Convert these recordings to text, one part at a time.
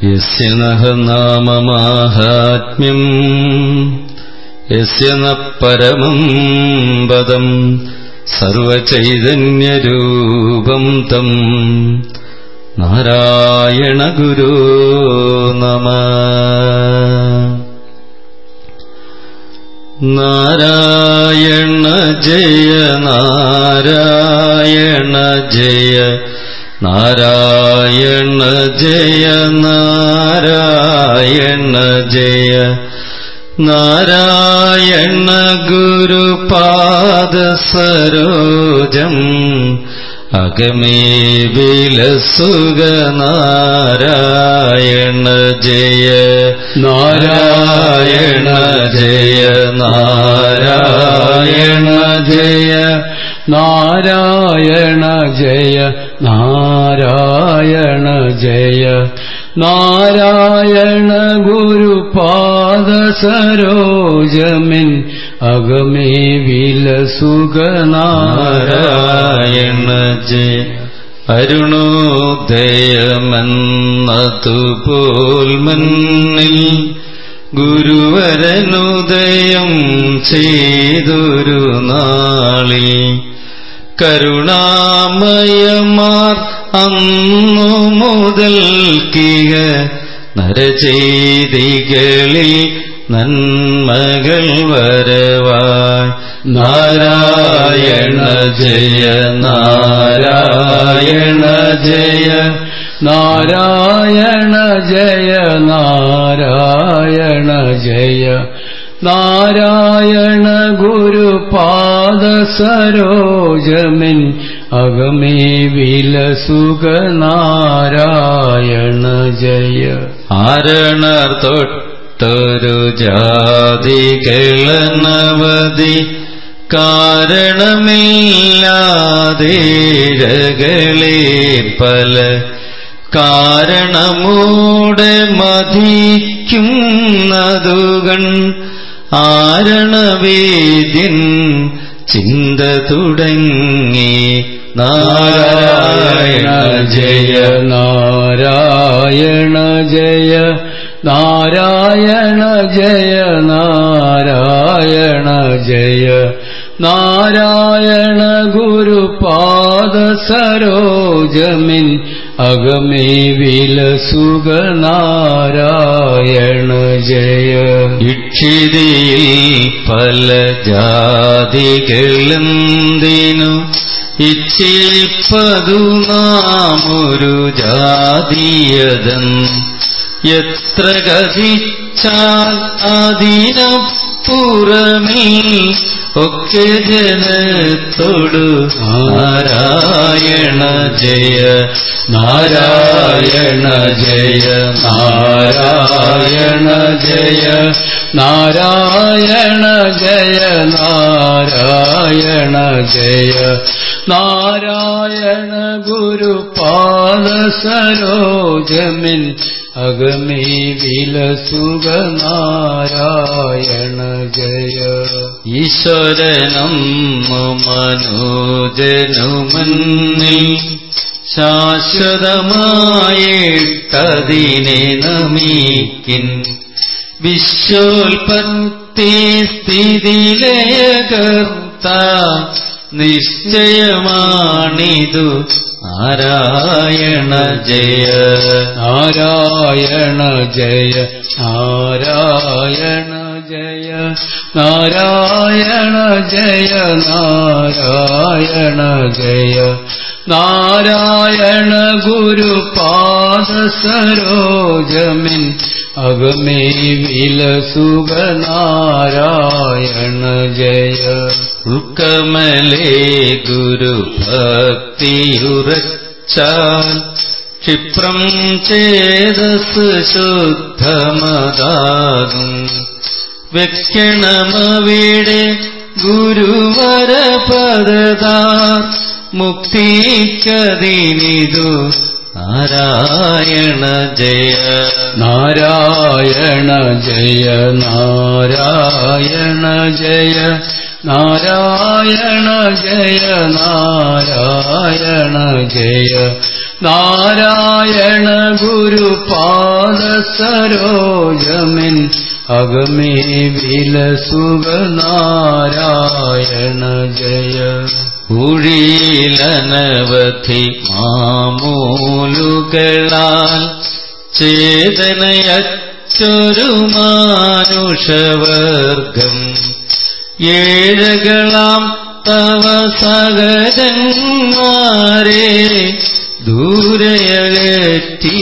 യസ്യ നഹ നാമമാഹാത്മ്യം യസ്യ ന പരമം പദം സർവചൈതന്യരൂപം തം നാരായണ ഗുരോ നമ നാരായണ ജയ നാരായണ ജയ നാരായണ ജയ നാരായണ ജയ നാരായണ ഗുരുപാദ സരോജം അകമേ വിലസുഗ നാരായണ ജയ നാരായണ ജയ നാരായണ ജയ നാരായണ ജയ നാരായണ ജയ നാരായണ ഗുരുപാദ സരോജമിൻ അകമേ വിലസുഗ നാരായണ ജയ അരുണോദയമെന്നതുപോൽ മന്നിൽ ഗുരുവരനുദയം ചെയ്തൊരു നാളിൽ കരുണാമയമാർ അന്നു മുതൽക്കിക നരചെയ്തികളിൽ നന്മകൾ വരവായി നാരായണ ജയ നാരായണ ജയ നാരായണ ജയ നാരായണ ജയ നാരായണ ഗുരുപാദ സരോജമിൻ അകമേ വിലസുക നാരായണ ജയ ആരണർ തൊട്ടൊരു ജാതികളനവധി കാരണമില്ലാതേഴകളെ പല കാരണമൂടെ മതിക്കുന്നതുകൺ ആരണവേദ്യൻ ചിന്ത തുടങ്ങി നാരായണ ജയ നാരായണ ജയ നാരായണ ജയ നാരായണ ജയ നാരായണ ഗുരുപാദ സരോജമിൻ അകമേ വിലസുക നാരായണ ജയ ഇക്ഷിതിയിൽ പല ജാതികളെന്തിനു ഇച്ഛിപ്പതു നാമൊരു ജാതീയതൻ എത്ര ഗതിച്ചാൽ അതിനപ്പുറമേ ഒക്കെ ജനത്തോടു നാരായണ ജയ നാരായണ ജയ നാരായണ ജയ നാരായണ ജയ നാരായണ ജയ നാരായണ ഗുരുപാദ സരോജമിൻ അഗമേ വിലസുക നാരായണ ജയ ഈശ്വരനം മനോജനുമന്നിൽ ശാശ്വതമായിട്ടതിനെ നമിക്കിൻ വിശ്വോൽപത്തി സ്ഥിതിലയകർത്ത നിശ്ചയമാണിതു നാരായണ ജയ നാരായണ ജയ നാരായണ ജയ നാരായണ ജയ നാരായണ ജയ നാരായണ ഗുരുപാദ സരോജമിൻ അഗമേ വിലസുക നാരായണ ജയ ഉൾക്കമലേ ഗുരുഭക്തിയുറച്ചാൽ ക്ഷിപ്രം ചേതസ് ശുദ്ധമതാകും വെക്കണമവിടെ ഗുരുവരപദതാർ മുക്തിക്കതിനിതു നാരായണ ജയ നാരായണ ജയ നാരായണ ജയ നാരായണ ജയ നാരായണ ജയ നാരായണ ഗുരുപാദ പാദസരോജമിൻ അഗമേ വിലസുഖനാരായണ ജയ കുഴിയിലനവധി മാമൂലുകളാൽ ചേതനയച്ചൊരു മാനുഷവർഗം ഏഴകളാം തവ സഹജന്മാരെ ദൂരയകറ്റി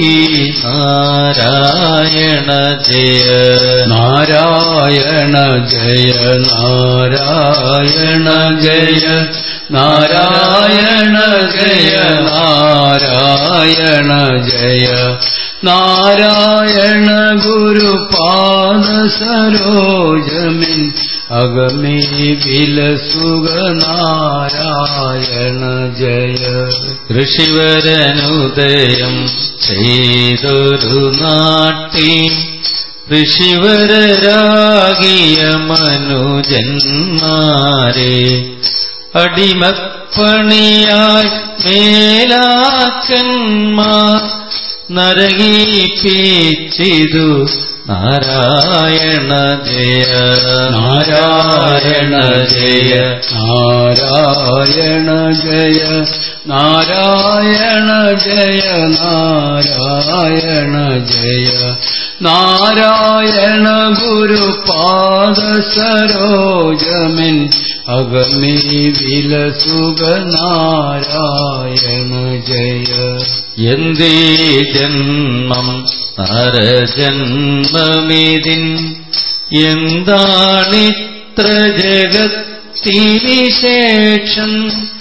നാരായണ ജയ നാരായണ ജയ നാരായണ ജയ നാരായണ ജയ നാരായണ ജയ നാരായണ ഗുരുപാദ സരോജമിൻ അഗമേ വിലസുഖ നാരായണ ജയ ഋഷിവരനുദയം ചെയ്തൊരു നാട്ടിൽ ഋഷിവരരാകിയ മനുജന്മാരെ അടിമപ്പണിയായി മേലാക്കന്മാർ നരകീപ്പിച്ചിതു നാരായണ ജയ നാരായണ ജയ നാരായണ ജയ നാരായണ ജയ നാരായണ ജയ നാരായണ ഗുരുപാദ സരോജമിൻ അഗമേ വിലസുഖ നാരായണ ജയ എന്തേ ജന്മം നരജന്മമിതിൻ എന്താണിത്ര ജഗത്തിവിശേഷം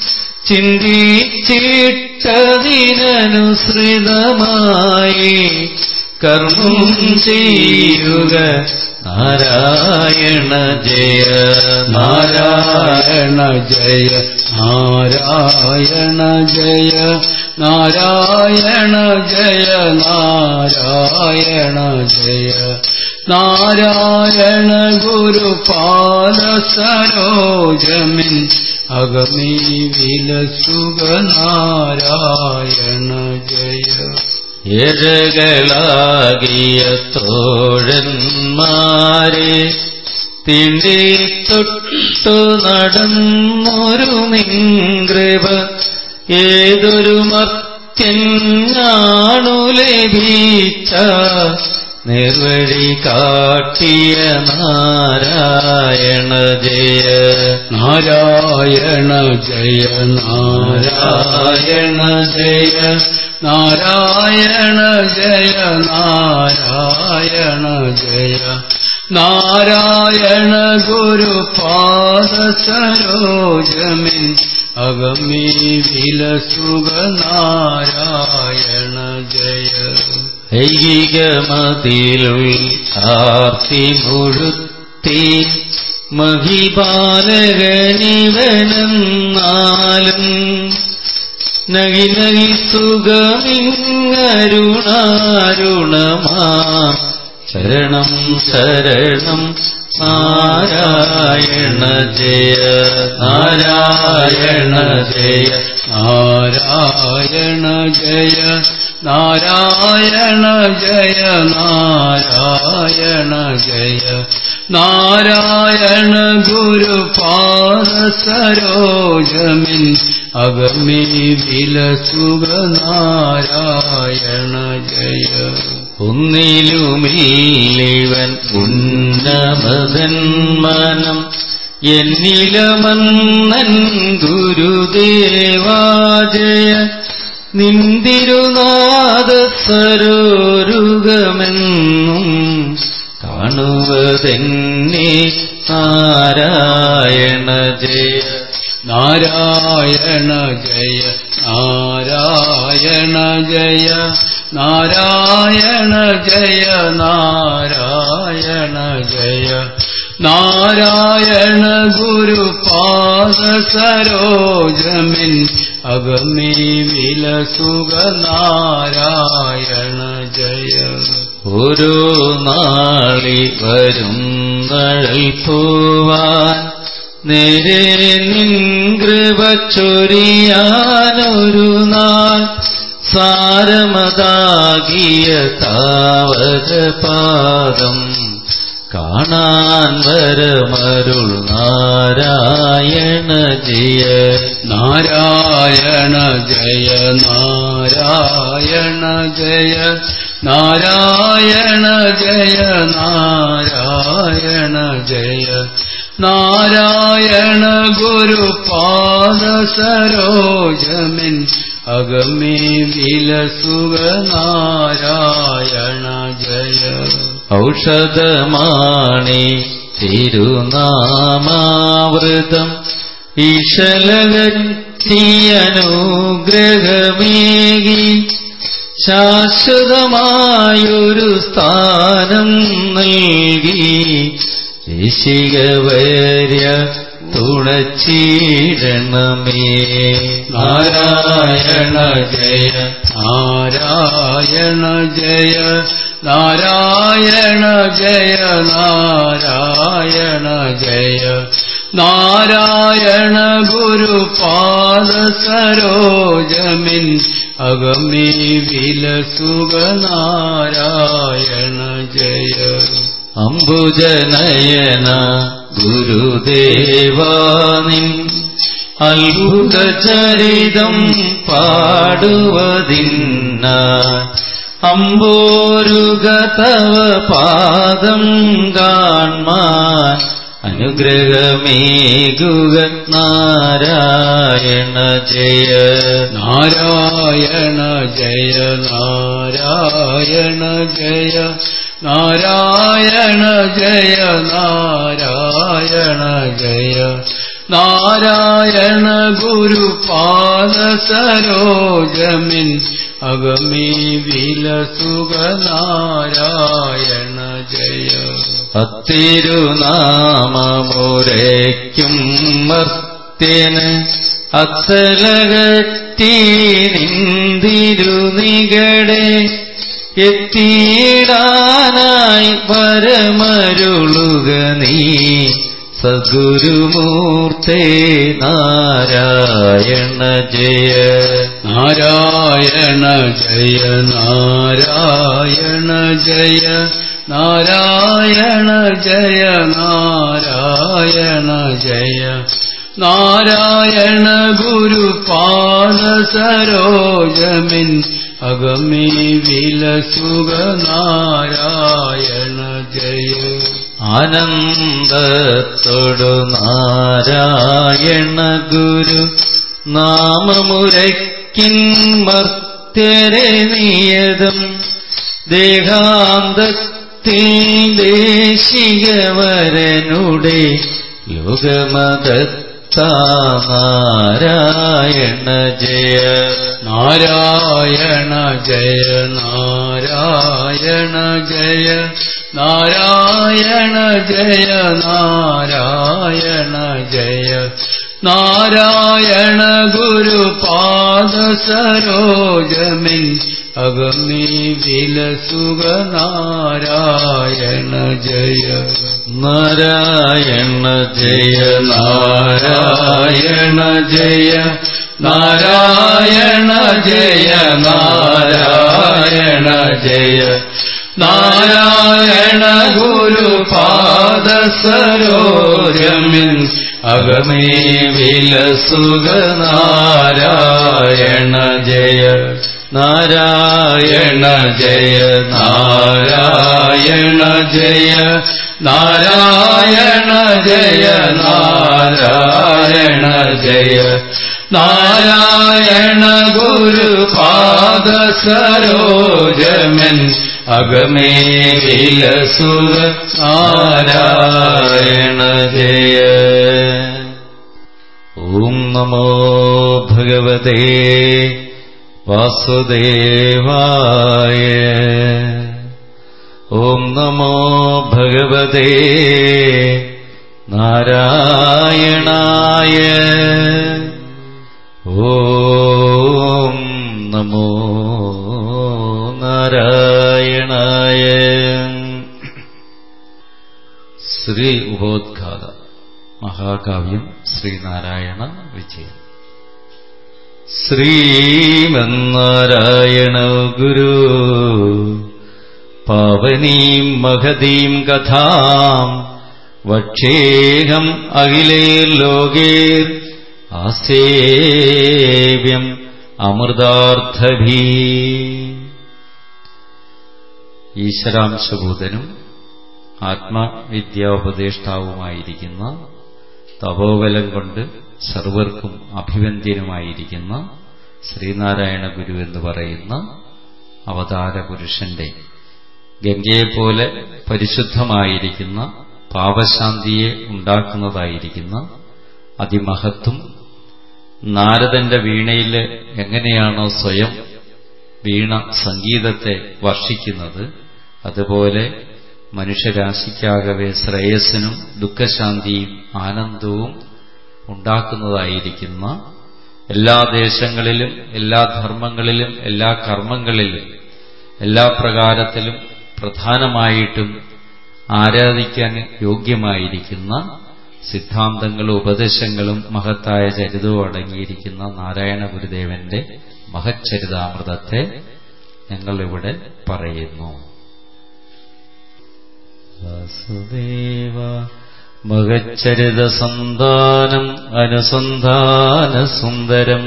ചിന്തിച്ചിട്ടതിനനുസൃതമായി കർമ്മം ചെയ്യുക നാരായണ ജയ നാരായണ ജയ നാരായണ ജയ നാരായണ ജയ നാരായണ ജയ നാരായണ ഗുരുപാല സരോജമിൻ അഗമേ വിലസുഖ നാരായണ ജയ എഴകളാകിയ തോഴന്മാരെ തിണ്ടി തൊട്ടു നടന്നൊരു നിങ്കൃപ ഏതൊരു മത്യനാണു ലഭിച്ച നിർവഴി കാട്ടിയ നാരായണ ജയ നാരായണ ജയ നാരായണ ജയ നാരായണ ജയ നാരായണ ജയ നാരായണ ഗുരുപാദ സരോജമിൻ അഗമേ വിലസുഖ നാരായണ ജയ ഐകികമതിലുൾ ആർത്തി മുഴുത്തി മഹിപാലകനിവനെന്നാലും നഗി നഗി സുഖമിങ്ങരുണാരുണമാ ശരണം ശരണം നാരായണ ജയ നാരായണ ജയ നാരായണ ജയ നാരായണ ജയ നാരായണ ജയ നാരായണ ഗുരുപാദ സരോജമിൻ അഗമേ വിലസുഖ നാരായണ ജയ ഒന്നിലുമില്ലിവൻ ഉന്നമതൻ മനം എന്നിലമന്നൻ ഗുരുദേവാജയ നിന്തിരുനാഥ സരോരുഗമെന്നും കാണുവതെന്നെ നാരായണ ജയ നാരായണ ജയ നാരായണ ജയ നാരായണ ജയ നാരായണ ജയ നാരായണ ഗുരുപാദ സരോജമിൻ അഗമേ വിലസുഖ നാരായണ ജയ ഓരോ നാളി വരും നഴൽ പോവാൻ നേരെ നിൻ കൃപ ചൊരിയാനൊരു നാൾ സാരമതാകിയ താവക പാദം കാണാൻ വരമരുൾ നാരായണ ജയ നാരായണ ജയ നാരായണ ജയ നാരായണ ജയ നാരായണ ജയ നാരായണ ഗുരുപാദ സരോജമിൻ അഗമേ വിലസുക നാരായണ ജയ ഔഷധമാണി തിരുനാമാവൃതം ഈശലകത്തിയനുഗ്രഹമേകി ശാശ്വതമായൊരു സ്ഥാനം നൽകി ഋഷികവര്യ തുണച്ചീരണമേ നാരായണ ജയ നാരായണ ജയ നാരായണ ജയ നാരായണ ജയ നാരായണ ഗുരുപാദ സരോജമിൻ അഗമേ വിലസുക നാരായണ ജയ അംബുജനയന ഗുരുദേവാനിൻ അത്ഭുതചരിതം പാടുവതിന്ന അമ്പോരുക തവ പാദം കാൺമാൻ അനുഗ്രഹമേകുക നാരായണ ജയ നാരായണ ജയ നാരായണ ജയ നാരായണ ജയ നാരായണ ജയ നാരായണ ഗുരുപാദ സരോജമിൻ അഗമേ വിലസുക നാരായണ ജയ അത്തിരുനാമമുരയ്ക്കും മർത്യന് അത്തലകറ്റി നിന്തിരുനികടെ എത്തിയിടാനായി പരമരുളുക നീ സദ്ഗുരുമൂർത്തേ നാരായണ ജയ നാരായണ ജയ നാരായണ ജയ നാരായണ ജയ നാരായണ ജയ നാരായണ ഗുരുപാദ സരോജമിൻ അഗമേ വിലസുക നാരായണ ജയ ആനന്ദത്തോടു നാരായണ ഗുരു നാമമുരയ്ക്കിൻ മർത്യരെ നിയതം ദേഹാന്തത്തിൽ ദേശികവരനുടെ ലോകമതത്താ നാരായണ ജയ നാരായണ ജയ നാരായണ ജയ നാരായണ ജയ നാരായണ ജയ നാരായണ ഗുരുപാദ സരോജമിൻ അഗമേ വിലസുക നാരായണ ജയ നാരായണ ജയ നാരായണ ജയ നാരായണ ജയ നാരായണ ജയ നാരായണ ഗുരുപാദ സരോജമിൻ അഗമേ വിലസുക നാരായണ ജയ നാരായണ ജയ നാരായണ ജയ നാരായണ ജയ നാരായണ ജയ നാരായണ ഗുരുപാദ സരോജമൻ അഗമേ വിലസുക നാരായണ ജയ ഓം നമോ ഭഗവതേ വാസുദേവായ ഓം നമോ ഭഗവതേ നാരായണായ ഓം നമോ നാരായണായ ശ്രീ ഉപോദ്ഘാത മഹാകാവ്യം ശ്രീനാരായണ വിജയം ശ്രീമന്നാരായണ ഗുരു പാവനീം മഹതീം കഥാം വക്ഷേഹം അഖിലേ ലോകേർ ആസേവ്യം അമൃതാർത്ഥഭീ ഈശ്വരാംശഭൂതനും ആത്മവിദ്യാോപദേഷ്ടാവുമായിരിക്കുന്ന തപോബലം കൊണ്ട് സർവർക്കും അഭിവന്ദ്യനുമായിരിക്കുന്ന ശ്രീനാരായണ ഗുരു എന്ന് പറയുന്ന അവതാര പുരുഷന്റെ ഗംഗയെപ്പോലെ പരിശുദ്ധമായിരിക്കുന്ന പാപശാന്തിയെ ഉണ്ടാക്കുന്നതായിരിക്കുന്ന അതിമഹത്വം നാരദന്റെ വീണയിൽ എങ്ങനെയാണോ സ്വയം വീണ സംഗീതത്തെ വർഷിക്കുന്നത് അതുപോലെ മനുഷ്യരാശിക്കാകവെ ശ്രേയസ്സിനും ദുഃഖശാന്തിയും ആനന്ദവും ഉണ്ടാക്കുന്നതായിരിക്കുന്ന എല്ലാ ദേശങ്ങളിലും എല്ലാ ധർമ്മങ്ങളിലും എല്ലാ കർമ്മങ്ങളിലും എല്ലാ പ്രകാരത്തിലും പ്രധാനമായിട്ടും ആരാധിക്കാൻ യോഗ്യമായിരിക്കുന്ന സിദ്ധാന്തങ്ങളും ഉപദേശങ്ങളും മഹത്തായ ചരിതവും അടങ്ങിയിരിക്കുന്ന നാരായണ ഗുരുദേവന്റെ മഹച്ചരിതാമൃതത്തെ ഞങ്ങളിവിടെ പറയുന്നു വാസുദേവ മഹച്ചരിത സന്താനം അനുസന്ധാന സുന്ദരം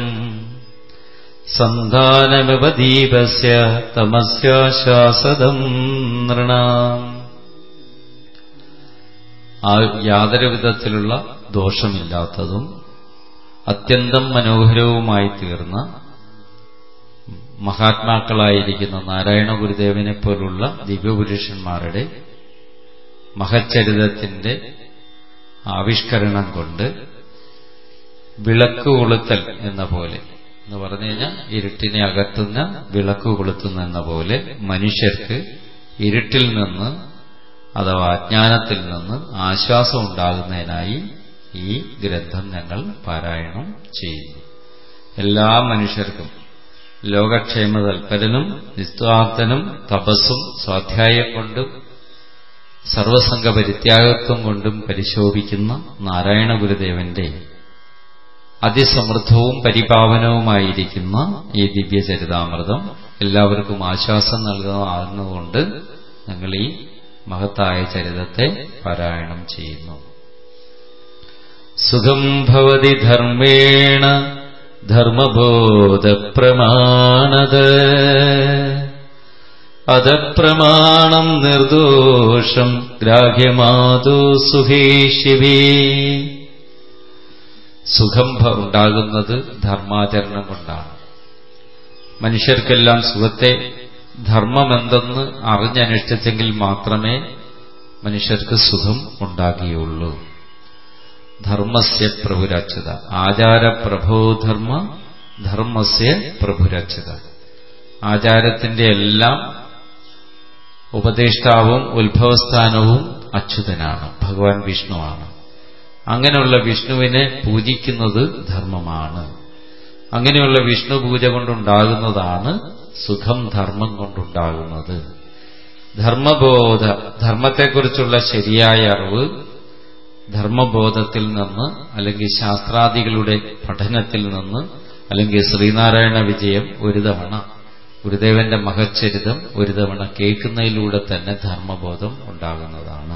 സന്താനമവദീപസ്യ തമസ്യാശാസദം നൃണാം ആ യാതൊരു വിധത്തിലുള്ള ദോഷമില്ലാത്തതും അത്യന്തം മനോഹരവുമായി തീർന്ന മഹാത്മാക്കളായിരിക്കുന്ന നാരായണ ഗുരുദേവനെ പോലുള്ള ദിവ്യപുരുഷന്മാരുടെ മഹച്ചരിതത്തിന്റെ ആവിഷ്കരണം കൊണ്ട് വിളക്ക് കൊളുത്തൽ എന്ന പോലെ എന്ന് പറഞ്ഞു കഴിഞ്ഞാൽ ഇരുട്ടിനെ അകറ്റുന്ന വിളക്ക് കൊളുത്തുന്ന എന്ന പോലെ മനുഷ്യർക്ക് ഇരുട്ടിൽ നിന്ന് അഥവാ അജ്ഞാനത്തിൽ നിന്ന് ആശ്വാസം ഉണ്ടാകുന്നതിനായി ഈ ഗ്രന്ഥം ഞങ്ങൾ പാരായണം ചെയ്യുന്നു എല്ലാ മനുഷ്യർക്കും ലോകക്ഷേമ തൽപരനും നിസ്വാർത്ഥനും തപസ്സും സ്വാധ്യായം കൊണ്ടും സർവസംഘ പരിത്യാഗത്വം കൊണ്ടും പരിശോഭിക്കുന്ന നാരായണ ഗുരുദേവന്റെ അതിസമൃദ്ധവും പരിപാവനവുമായിരിക്കുന്ന ഈ ദിവ്യചരിതാമൃതം എല്ലാവർക്കും ആശ്വാസം നൽകുന്നതാകുന്നതുകൊണ്ട് ഞങ്ങൾ ഈ മഹത്തായ ചരിതത്തെ പാരായണം ചെയ്യുന്നു സുഖം ഭവതി ധർമ്മേണ ധർമ്മബോധപ്രമാണത അതപ്രമാണം നിർദോഷം ഗ്രാഹ്യമാതോ സുഖേ ശിവേ സുഖം ഉണ്ടാകുന്നത് ധർമാചരണം കൊണ്ടാണ് മനുഷ്യർക്കെല്ലാം സുഖത്തെ ധർമ്മമെന്തെന്ന് അറിഞ്ഞനുഷ്ഠിച്ചെങ്കിൽ മാത്രമേ മനുഷ്യർക്ക് സുഖം ഉണ്ടാകുകയുള്ളൂ ധർമ്മസ്യ പ്രഭുരക്ഷത ആചാരപ്രഭോധർമ്മ ധർമ്മസ്യ പ്രഭുരക്ഷത ആചാരത്തിന്റെ എല്ലാം ഉപദേഷ്ടാവും ഉത്ഭവസ്ഥാനവും അച്യുതനാണ് ഭഗവാൻ വിഷ്ണുവാണ് അങ്ങനെയുള്ള വിഷ്ണുവിനെ പൂജിക്കുന്നത് ധർമ്മമാണ് അങ്ങനെയുള്ള വിഷ്ണു പൂജ കൊണ്ടുണ്ടാകുന്നതാണ് സുഖം ധർമ്മം കൊണ്ടുണ്ടാകുന്നത് ധർമ്മബോധ ധർമ്മത്തെക്കുറിച്ചുള്ള ശരിയായ അറിവ് ധർമ്മബോധത്തിൽ നിന്ന് അല്ലെങ്കിൽ ശാസ്ത്രാദികളുടെ പഠനത്തിൽ നിന്ന് അല്ലെങ്കിൽ ശ്രീനാരായണ വിജയം ഒരു തവണ ഗുരുദേവന്റെ മഹച്ചരിതം ഒരു തവണ കേൾക്കുന്നതിലൂടെ തന്നെ ധർമ്മബോധം ഉണ്ടാകുന്നതാണ്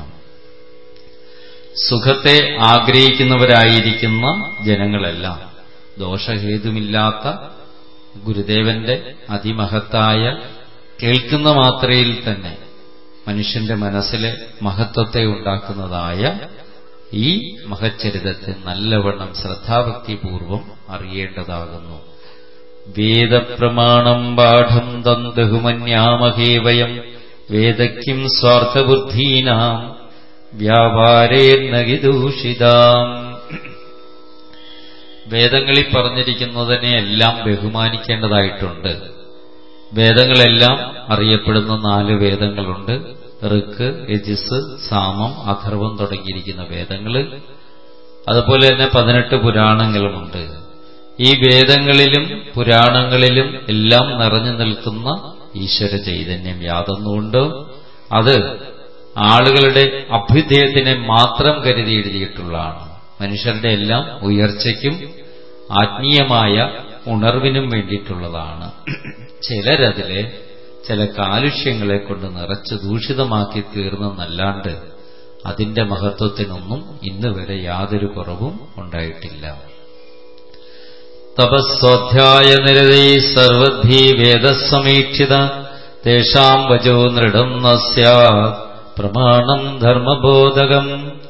സുഖത്തെ ആഗ്രഹിക്കുന്നവരായിരിക്കുന്ന ജനങ്ങളെല്ലാം ദോഷഹേതുമില്ലാത്ത ഗുരുദേവന്റെ അതിമഹത്തായ കേൾക്കുന്ന മാത്രയിൽ തന്നെ മനുഷ്യന്റെ മനസ്സിലെ മഹത്വത്തെ ഉണ്ടാക്കുന്നതായ ഈ മഹച്ചരിതത്തെ നല്ലവണ്ണം ശ്രദ്ധാഭക്തിപൂർവം അറിയേണ്ടതാകുന്നു വേദപ്രമാണം പാഠം തന്തുമന്യാമഹേ വയം വേദയ്ക്കും സ്വാർത്ഥബുദ്ധീനാം വ്യാപാരേർനകിദൂഷിതാം വേദങ്ങളിൽ പറഞ്ഞിരിക്കുന്നതിനെ എല്ലാം ബഹുമാനിക്കേണ്ടതായിട്ടുണ്ട് വേദങ്ങളെല്ലാം അറിയപ്പെടുന്ന നാല് വേദങ്ങളുണ്ട് ഋക്ക് യജിസ് സാമം അഥർവം തുടങ്ങിയിരിക്കുന്ന വേദങ്ങൾ അതുപോലെ തന്നെ പതിനെട്ട് പുരാണങ്ങളുമുണ്ട് ഈ വേദങ്ങളിലും പുരാണങ്ങളിലും എല്ലാം നിറഞ്ഞു നിൽക്കുന്ന ഈശ്വര ചൈതന്യം യാതൊന്നുകൊണ്ട് അത് ആളുകളുടെ അഭ്യുദയത്തിനെ മാത്രം കരുതി എഴുതിയിട്ടുള്ളതാണ് മനുഷ്യരുടെ എല്ലാം ഉയർച്ചയ്ക്കും ആത്മീയമായ ഉണർവിനും വേണ്ടിയിട്ടുള്ളതാണ് ചിലരതിലെ ചില കാലുഷ്യങ്ങളെ കൊണ്ട് നിറച്ച് ദൂഷിതമാക്കി തീർന്നെന്നല്ലാണ്ട് അതിന്റെ മഹത്വത്തിനൊന്നും ഇന്ന് വരെ യാതൊരു കുറവും ഉണ്ടായിട്ടില്ല തപസ്വാധ്യായ നിരതൈ സർവദ്ധി വേദസമീക്ഷിത തേഷാം വജോ നൃഢം ന സ്യാത് പ്രമാണം ധർമ്മബോധകം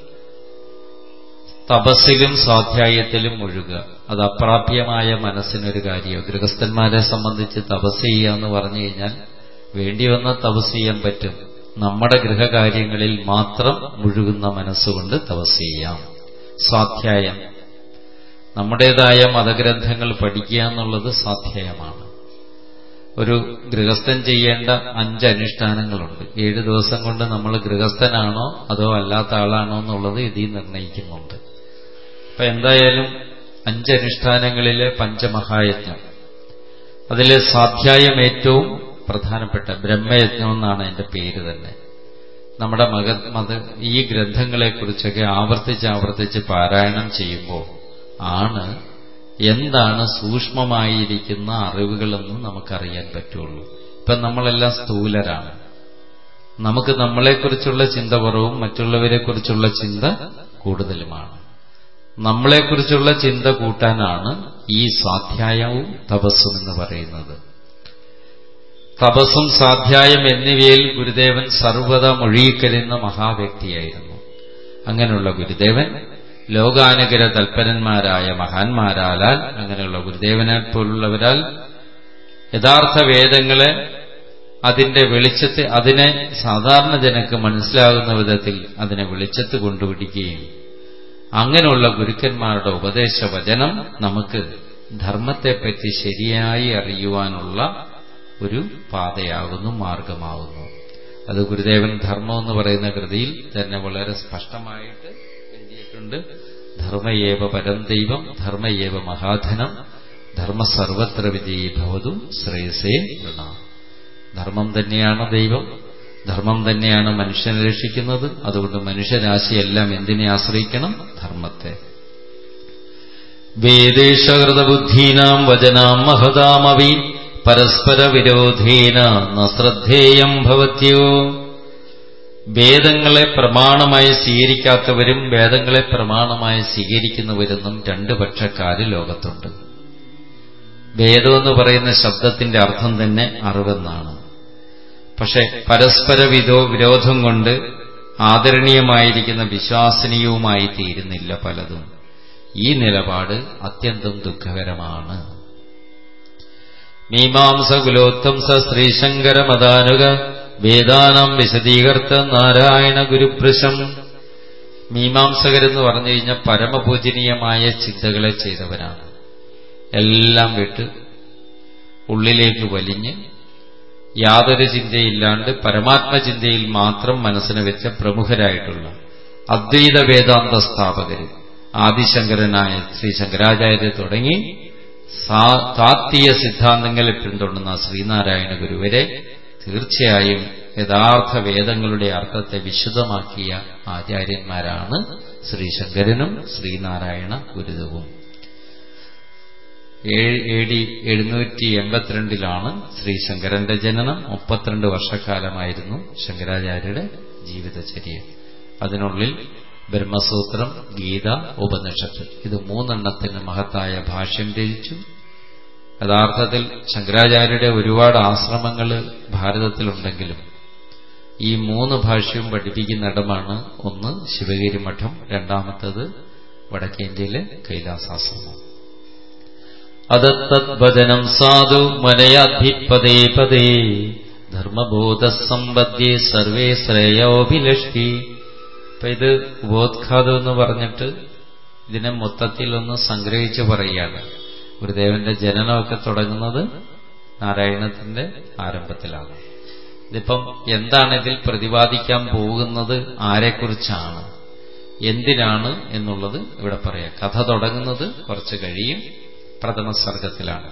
തപസ്സിലും സ്വാധ്യായത്തിലും മുഴുകുക അത് അപ്രാപ്യമായ മനസ്സിനൊരു കാര്യം ഗൃഹസ്ഥന്മാരെ സംബന്ധിച്ച് തപസ് ചെയ്യുക എന്ന് പറഞ്ഞു കഴിഞ്ഞാൽ വേണ്ടി വന്ന തപസ് ചെയ്യാൻ പറ്റും നമ്മുടെ ഗൃഹകാര്യങ്ങളിൽ മാത്രം മുഴുകുന്ന മനസ്സുകൊണ്ട് തപസ് ചെയ്യാം സ്വാധ്യായം നമ്മുടേതായ മതഗ്രന്ഥങ്ങൾ പഠിക്കുക എന്നുള്ളത് സ്വാധ്യായമാണ് ഒരു ഗൃഹസ്ഥൻ ചെയ്യേണ്ട അഞ്ച് അനുഷ്ഠാനങ്ങളുണ്ട് ഏഴ് ദിവസം കൊണ്ട് നമ്മൾ ഗൃഹസ്ഥനാണോ അതോ അല്ലാത്ത ആളാണോ എന്നുള്ളത് ഇതിൽ നിർണയിക്കുന്നുണ്ട് അപ്പൊ എന്തായാലും അഞ്ച് അനുഷ്ഠാനങ്ങളിലെ പഞ്ചമഹായജ്ഞം അതിലെ സ്വാധ്യായം ഏറ്റവും പ്രധാനപ്പെട്ട ബ്രഹ്മയജ്ഞം എന്നാണ് എന്റെ പേര് തന്നെ നമ്മുടെ മക മത ഈ ഗ്രന്ഥങ്ങളെക്കുറിച്ചൊക്കെ ആവർത്തിച്ച് ആവർത്തിച്ച് പാരായണം ചെയ്യുമ്പോൾ ആണ് എന്താണ് സൂക്ഷ്മമായിരിക്കുന്ന അറിവുകളെന്ന് നമുക്കറിയാൻ പറ്റുള്ളൂ ഇപ്പം നമ്മളെല്ലാം സ്ഥൂലരാണ് നമുക്ക് നമ്മളെക്കുറിച്ചുള്ള ചിന്ത കുറവും മറ്റുള്ളവരെക്കുറിച്ചുള്ള ചിന്ത കൂടുതലുമാണ് നമ്മളെക്കുറിച്ചുള്ള ചിന്ത കൂട്ടാനാണ് ഈ സ്വാധ്യായവും തപസ്സും എന്ന് പറയുന്നത് തപസ്സും സ്വാധ്യായം എന്നിവയിൽ ഗുരുദേവൻ സർവത മൊഴിയിക്കരുന്ന മഹാവ്യക്തിയായിരുന്നു അങ്ങനെയുള്ള ഗുരുദേവൻ ലോകാനുഗ്രഹ തൽപരന്മാരായ മഹാന്മാരാലാൽ അങ്ങനെയുള്ള ഗുരുദേവനെ പോലുള്ളവരാൽ യഥാർത്ഥ വേദങ്ങളെ അതിന്റെ വെളിച്ചത്തെ അതിനെ സാധാരണ ജനക്ക് മനസ്സിലാകുന്ന വിധത്തിൽ അതിനെ വെളിച്ചത്ത് കൊണ്ടുപിടിക്കുകയും അങ്ങനെയുള്ള ഗുരുക്കന്മാരുടെ ഉപദേശ വചനം നമുക്ക് ധർമ്മത്തെപ്പറ്റി ശരിയായി അറിയുവാനുള്ള ഒരു പാതയാകുന്നു മാർഗമാകുന്നു അത് ഗുരുദേവൻ ധർമ്മം എന്ന് പറയുന്ന കൃതിയിൽ തന്നെ വളരെ സ്പഷ്ടമായിട്ട് എഴുതിയിട്ടുണ്ട് ധർമ്മയേവ പരം ദൈവം ധർമ്മയേവ മഹാധനം ധർമ്മ സർവത്ര വിജയീ ഭവതു ശ്രേയസേ ഗുണ ധർമ്മം തന്നെയാണ് ദൈവം ധർമ്മം തന്നെയാണ് മനുഷ്യനെ രക്ഷിക്കുന്നത് അതുകൊണ്ട് മനുഷ്യരാശിയെല്ലാം എന്തിനെ ആശ്രയിക്കണം ധർമ്മത്തെ വേദേശകൃതബുദ്ധീനാം വചനാം മഹതാമവി പരസ്പര വിരോധേന നശ്രദ്ധേയം ഭവത്യോ വേദങ്ങളെ പ്രമാണമായി സ്വീകരിക്കാത്തവരും വേദങ്ങളെ പ്രമാണമായി സ്വീകരിക്കുന്നവരെന്നും രണ്ട് പക്ഷക്കാര് ലോകത്തുണ്ട് വേദമെന്ന് പറയുന്ന ശബ്ദത്തിന്റെ അർത്ഥം തന്നെ അറിവെന്നാണ് പക്ഷെ പരസ്പര വിധോ വിരോധം കൊണ്ട് ആദരണീയമായിരിക്കുന്ന വിശ്വാസനീയവുമായി തീരുന്നില്ല പലതും ഈ നിലപാട് അത്യന്തം ദുഃഖകരമാണ് മീമാംസ കുലോത്തംസ ശ്രീശങ്കരമതാനുക വേദാനം വിശദീകർത്ത നാരായണ ഗുരുപ്രശം മീമാംസകരെന്ന് പറഞ്ഞു കഴിഞ്ഞാൽ പരമപൂജനീയമായ ചിന്തകളെ ചെയ്തവരാണ് എല്ലാം വിട്ട് ഉള്ളിലേക്ക് വലിഞ്ഞ് യാതൊരു ചിന്തയില്ലാണ്ട് പരമാത്മചിന്തയിൽ മാത്രം മനസ്സിനെ വെച്ച പ്രമുഖരായിട്ടുള്ള അദ്വൈത വേദാന്ത സ്ഥാപകര് ആദിശങ്കരനായ ശ്രീ ശങ്കരാചാര്യ തുടങ്ങി താത്വീയ സിദ്ധാന്തങ്ങളെ പിന്തുടർന്ന ശ്രീനാരായണ ഗുരുവരെ തീർച്ചയായും യഥാർത്ഥ വേദങ്ങളുടെ അർത്ഥത്തെ വിശദമാക്കിയ ആചാര്യന്മാരാണ് ശ്രീശങ്കരനും ശ്രീനാരായണ ഗുരുതവും എ ഡി എഴുന്നൂറ്റി എൺപത്തിരണ്ടിലാണ് ശ്രീശങ്കരന്റെ ജനനം മുപ്പത്തിരണ്ട് വർഷക്കാലമായിരുന്നു ശങ്കരാചാര്യരുടെ ജീവിതചര്യ അതിനുള്ളിൽ ബ്രഹ്മസൂത്രം ഗീത ഉപനിഷത്ത് ഇത് മൂന്നെണ്ണത്തിന് മഹത്തായ ഭാഷ്യം രചിച്ചു യഥാർത്ഥത്തിൽ ശങ്കരാചാര്യരുടെ ഒരുപാട് ആശ്രമങ്ങൾ ഭാരതത്തിലുണ്ടെങ്കിലും ഈ മൂന്ന് ഭാഷ്യവും പഠിപ്പിക്കുന്നിടമാണ് ഒന്ന് ശിവഗിരി മഠം രണ്ടാമത്തത് വടക്കേന്ത്യയിലെ കൈലാസാശ്രമം അതത്തദ്വചനം സാധു മനയാധിപതേ പദേ ധർമ്മബോധസമ്പദ്യേ സർവേ ശ്രേയോഭിലഷ്ടി അപ്പൊ ഇത് ഉപോദ്ഘാതം എന്ന് പറഞ്ഞിട്ട് ഇതിനെ മൊത്തത്തിൽ ഒന്ന് സംഗ്രഹിച്ച് പറയുകയാണ് ഗുരുദേവന്റെ ജനനമൊക്കെ തുടങ്ങുന്നത് നാരായണത്തിന്റെ ആരംഭത്തിലാണ് ഇതിപ്പം എന്താണ് ഇതിൽ പ്രതിപാദിക്കാൻ പോകുന്നത് ആരെക്കുറിച്ചാണ് എന്തിനാണ് എന്നുള്ളത് ഇവിടെ പറയാം കഥ തുടങ്ങുന്നത് കുറച്ച് കഴിയും പ്രഥമ സർഗത്തിലാണ്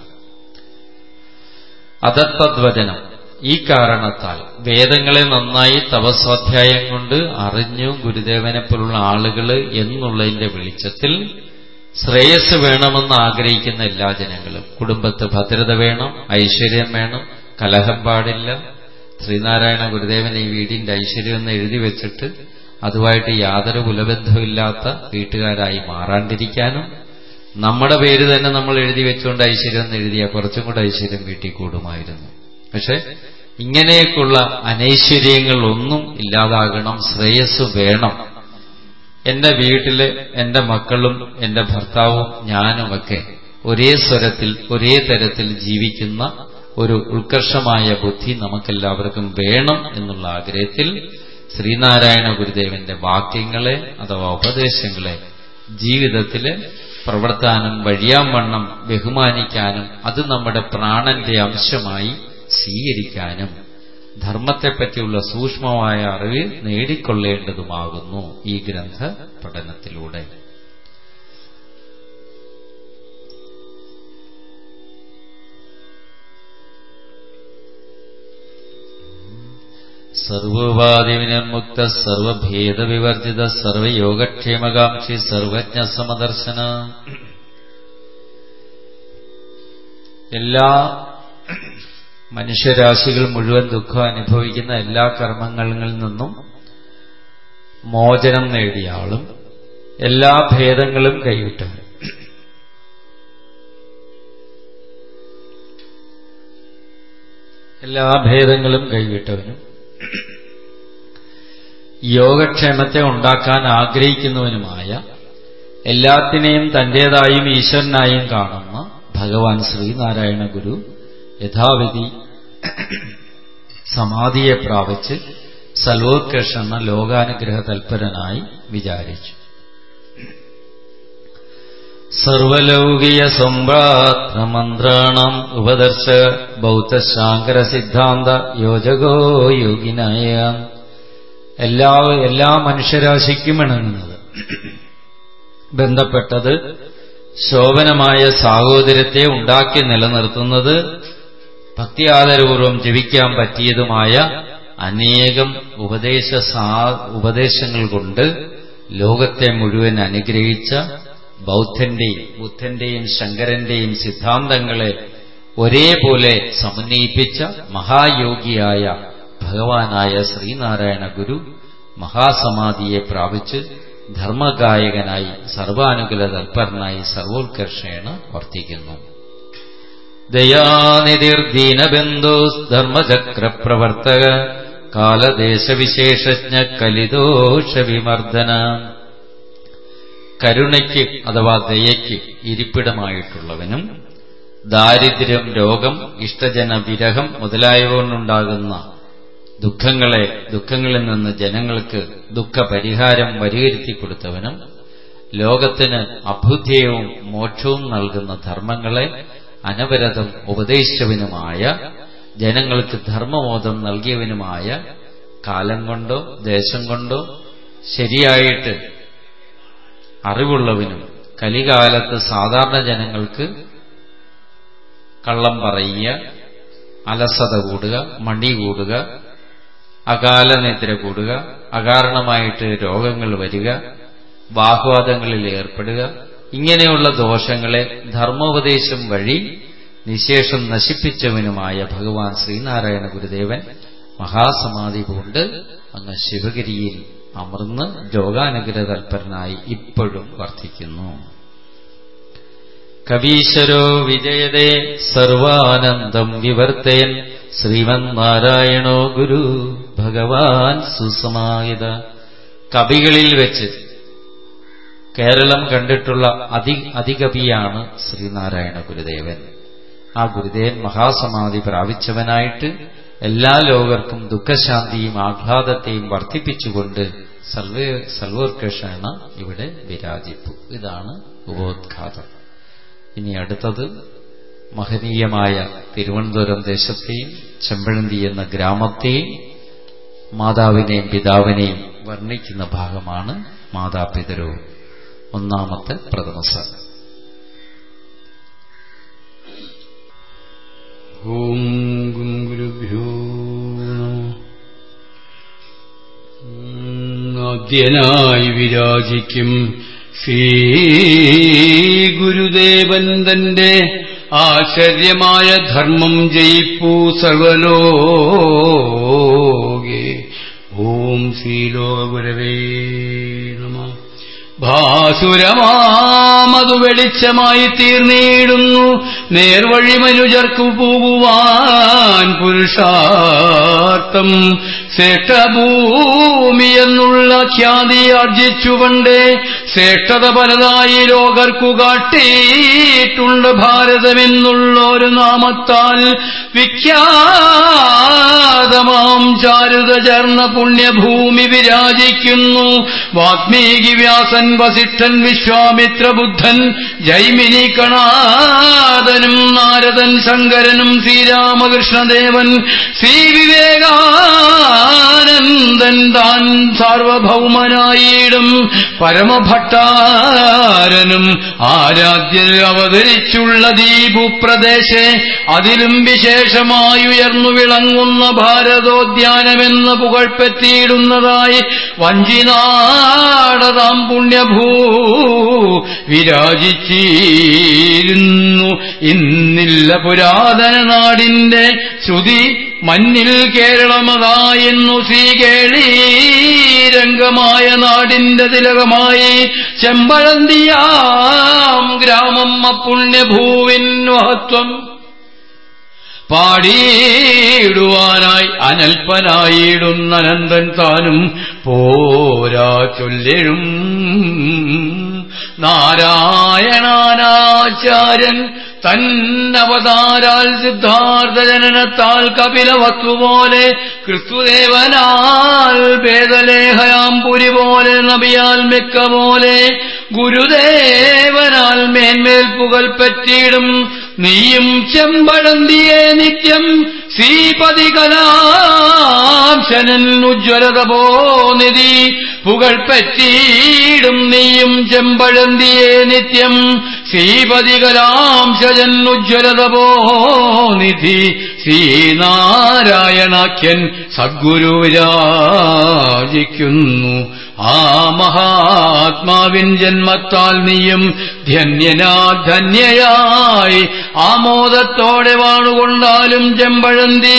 അതത്തദ്വചനം ഈ കാരണത്താൽ വേദങ്ങളെ നന്നായി തപസ്വാധ്യായം കൊണ്ട് അറിഞ്ഞു ഗുരുദേവനെ പോലുള്ള ആളുകൾ എന്നുള്ളതിന്റെ വെളിച്ചത്തിൽ ശ്രേയസ് വേണമെന്ന് ആഗ്രഹിക്കുന്ന എല്ലാ ജനങ്ങളും കുടുംബത്ത് ഭദ്രത വേണം ഐശ്വര്യം വേണം കലഹം പാടില്ല ശ്രീനാരായണ ഗുരുദേവൻ ഈ വീടിന്റെ ഐശ്വര്യം എന്ന് എഴുതി വെച്ചിട്ട് അതുമായിട്ട് യാതൊരു കുലബന്ധമില്ലാത്ത വീട്ടുകാരായി മാറാണ്ടിരിക്കാനും നമ്മുടെ പേര് തന്നെ നമ്മൾ എഴുതി വെച്ചുകൊണ്ട് ഐശ്വര്യം എന്ന് എഴുതിയ കുറച്ചും കൂടെ ഐശ്വര്യം വീട്ടിൽ കൂടുമായിരുന്നു പക്ഷെ ഇങ്ങനെയൊക്കെയുള്ള അനൈശ്വര്യങ്ങൾ ഒന്നും ഇല്ലാതാകണം ശ്രേയസ് വേണം എന്റെ വീട്ടില് എന്റെ മക്കളും എന്റെ ഭർത്താവും ഞാനുമൊക്കെ ഒരേ സ്വരത്തിൽ ഒരേ തരത്തിൽ ജീവിക്കുന്ന ഒരു ഉത്കർഷമായ ബുദ്ധി നമുക്കെല്ലാവർക്കും വേണം എന്നുള്ള ആഗ്രഹത്തിൽ ശ്രീനാരായണ ഗുരുദേവന്റെ വാക്യങ്ങളെ അഥവാ ഉപദേശങ്ങളെ ജീവിതത്തില് പ്രവർത്താനും വഴിയാം വണ്ണം ബഹുമാനിക്കാനും അത് നമ്മുടെ പ്രാണന്റെ അംശമായി സ്വീകരിക്കാനും ധർമ്മത്തെപ്പറ്റിയുള്ള സൂക്ഷ്മമായ അറിവ് നേടിക്കൊള്ളേണ്ടതുമാകുന്നു ഈ ഗ്രന്ഥ പഠനത്തിലൂടെ സർവോപാധിവിനിർമുക്ത സർവഭേദവിവർജിത സർവയോഗക്ഷേമകാംക്ഷി സർവജ്ഞ സമദർശന എല്ലാ മനുഷ്യരാശികൾ മുഴുവൻ ദുഃഖം അനുഭവിക്കുന്ന എല്ലാ കർമ്മങ്ങളിൽ നിന്നും മോചനം നേടിയ ആളും എല്ലാ ഭേദങ്ങളും കൈവിട്ടവരും എല്ലാ ഭേദങ്ങളും കൈവിട്ടവനും യോഗക്ഷേമത്തെ ഉണ്ടാക്കാൻ ആഗ്രഹിക്കുന്നവനുമായ എല്ലാത്തിനെയും തന്റേതായും ഈശ്വരനായും കാണുന്ന ഭഗവാൻ ശ്രീനാരായണ ഗുരു യഥാവിധി സമാധിയെ പ്രാപിച്ച് സൽവോത്കർഷ എന്ന ലോകാനുഗ്രഹ തൽപരനായി വിചാരിച്ചു സർവലൗകിക സമ്പ്രാത്രമന്ത്രാണം ഉപദർശ ബൗദ്ധശാങ്കര സിദ്ധാന്ത യോജകോ യോഗിനായ എല്ലാ എല്ലാ മനുഷ്യരാശിക്കും ഇണങ്ങുന്നത് ബന്ധപ്പെട്ടത് ശോഭനമായ സാഹോദര്യത്തെ ഉണ്ടാക്കി നിലനിർത്തുന്നത് ഭക്തിയാദരപൂർവം ജപിക്കാൻ പറ്റിയതുമായ അനേകം ഉപദേശ ഉപദേശങ്ങൾ കൊണ്ട് ലോകത്തെ മുഴുവൻ അനുഗ്രഹിച്ച ബൗദ്ധന്റെയും ബുദ്ധന്റെയും ശങ്കരന്റെയും സിദ്ധാന്തങ്ങളെ ഒരേപോലെ സമന്വയിപ്പിച്ച മഹായോഗിയായ ഭഗവാനായ ശ്രീനാരായണ ഗുരു മഹാസമാധിയെ പ്രാപിച്ച് ധർമ്മഗായകനായി സർവാനുകൂല തൽപരനായി സർവോത്കർഷേണ വർത്തിക്കുന്നു ദയാനിധിർദീനബന്ധോസ് ധർമ്മചക്രപ്രവർത്തക കാലദേശവിശേഷജ്ഞ കലിദോഷവിമർദ്ദന കരുണയ്ക്ക് അഥവാ ദയയ്ക്ക് ഇരിപ്പിടമായിട്ടുള്ളവനും ദാരിദ്ര്യം രോഗം ഇഷ്ടജന വിരഹം മുതലായവ കൊണ്ടുണ്ടാകുന്ന ദുഃഖങ്ങളെ ദുഃഖങ്ങളിൽ നിന്ന് ജനങ്ങൾക്ക് ദുഃഖപരിഹാരം വരികരുത്തി കൊടുത്തവനും ലോകത്തിന് അഭുദ്യവും മോക്ഷവും നൽകുന്ന ധർമ്മങ്ങളെ അനവരതം ഉപദേശിച്ചവനുമായ ജനങ്ങൾക്ക് ധർമ്മബോധം നൽകിയവനുമായ കാലം കൊണ്ടോ ദേശം കൊണ്ടോ ശരിയായിട്ട് അറിവുള്ളവനും കലികാലത്ത് സാധാരണ ജനങ്ങൾക്ക് കള്ളം പറയുക അലസത കൂടുക മടി കൂടുക അകാല നിദ്ര കൂടുക അകാരണമായിട്ട് രോഗങ്ങൾ വരിക ബാഹ്വാദങ്ങളിൽ ഏർപ്പെടുക ഇങ്ങനെയുള്ള ദോഷങ്ങളെ ധർമ്മോപദേശം വഴി നിശേഷം നശിപ്പിച്ചവനുമായ ഭഗവാൻ ശ്രീനാരായണ ഗുരുദേവൻ മഹാസമാധി കൊണ്ട് അങ്ങ് ശിവഗിരിയിൽ അമർന്ന് യോഗാനുഗ്രഹ തൽപരനായി ഇപ്പോഴും വർദ്ധിക്കുന്നു കവീശ്വരോ വിജയതേ സർവാനന്ദം വിവർത്തേൻ ശ്രീമന്നാരായണോ ഗുരു ഭഗവാൻ സുസമാഹിത കവികളിൽ വെച്ച് കേരളം കണ്ടിട്ടുള്ള അതി അതികവിയാണ് ശ്രീനാരായണ ഗുരുദേവൻ ആ ഗുരുദേവൻ മഹാസമാധി പ്രാപിച്ചവനായിട്ട് എല്ലാ ലോകർക്കും ദുഃഖശാന്തിയും ആഹ്ലാദത്തെയും വർദ്ധിപ്പിച്ചുകൊണ്ട് സർവേ സർവോത്കർഷണ ഇവിടെ വിരാജിപ്പു ഇതാണ് ഉപോദ്ഘാതം ഇനി അടുത്തത് മഹനീയമായ തിരുവനന്തപുരം ദേശത്തെയും ചെമ്പഴന്തി എന്ന ഗ്രാമത്തെയും മാതാവിനെയും പിതാവിനെയും വർണ്ണിക്കുന്ന ഭാഗമാണ് മാതാപിതരവും ഒന്നാമത്തെ പ്രഥമസ ഓം ഗുരുഭ്യോ ആദ്യനായി വിരാജിക്കും ശ്രീ ഗുരുദേവൻ തന്റെ ആശ്ചര്യമായ ധർമ്മം ജയിപ്പൂ സർവലോകേ ഓം ശ്രീലോകഗുരവേ നമ ഭാസുരമാമതു വെളിച്ചമായി തീർന്നിടുന്നു നേർവഴി മനുജർക്കു പോകുവാൻ പുരുഷാർത്ഥം ശ്രേഷ്ഠഭൂമി എന്നുള്ള ഖ്യാതി ആർജിച്ചുകൊണ്ടേ ശ്രേഷ്ഠത പലതായി ലോകർക്കു കാട്ടിയിട്ടുണ്ട് ഭാരതമെന്നുള്ള ഒരു നാമത്താൽ വിഖ്യാതമാം ചാരുത ചേർന്ന പുണ്യഭൂമി വിരാജിക്കുന്നു വാത്മീകി വ്യാസൻ വസിഷ്ഠൻ വിശ്വാമിത്ര ബുദ്ധൻ ജൈമിനി കണാദനും നാരദൻ ശങ്കരനും ശ്രീരാമകൃഷ്ണദേവൻ ശ്രീ വിവേകാനന്ദൻ താൻ സാർവഭൗമനായിടും പരമഭട്ടാരനും ആരാധ്യർ അവതരിച്ചുള്ള ദീപുപ്രദേശെ അതിലും വിശേഷമായി ഉയർന്നു വിളങ്ങുന്ന ഭാരതോദ്യാനമെന്ന് പുകഴ്പറ്റിയിടുന്നതായി വഞ്ചിനാടതാം പുണ്യഭൂ വിരാജിച്ചിരുന്നു ഇന്നില്ല പുരാതന നാടിന്റെ ശ്രുതി മഞ്ഞിൽ കേരളമതായെന്നു ശ്രീകേളി രംഗമായ നാടിന്റെ തിലകമായി ചെമ്പഴന്തിയാം ഗ്രാമം അപ്പുണ്യഭൂവിൻ മഹത്വം പാടിയിടുവാനായി അനൽപ്പനായിടുന്ന അനന്തൻ താനും പോരാ ചൊല്ലിഴും നാരായണാനാചാര്യൻ തന്നവതാരാൽ സിദ്ധാർത്ഥ ജനനത്താൽ കപിലവസ്തുപോലെ ക്രിസ്തുദേവനാൽ ഭേദലേഹയാം പുരി പോലെ നബിയാൽ മിക്ക പോലെ ഗുരുദേവനാൽ മേന്മേൽ പുകൽ പറ്റിയിടും നീയും ചെമ്പഴന്തിയെ നിത്യം ശ്രീപതി കലാംശനൻ ഉജ്ജ്വലത പോനിധി പുകൾ പറ്റിയിടും നീയും ചെമ്പഴന്തിയെ നിത്യം ശ്രീപതി കലാംശജൻ ഉജ്ജ്വലത പോനിധി ശ്രീനാരായണാഖ്യൻ സദ്ഗുരു വിരാജിക്കുന്നു ആ മഹാത്മാവിൻ ജന്മത്താൽ നീയും ധന്യനാ ധന്യയായി ആമോദത്തോടെ വാണുകൊണ്ടാലും ചെമ്പഴന്തി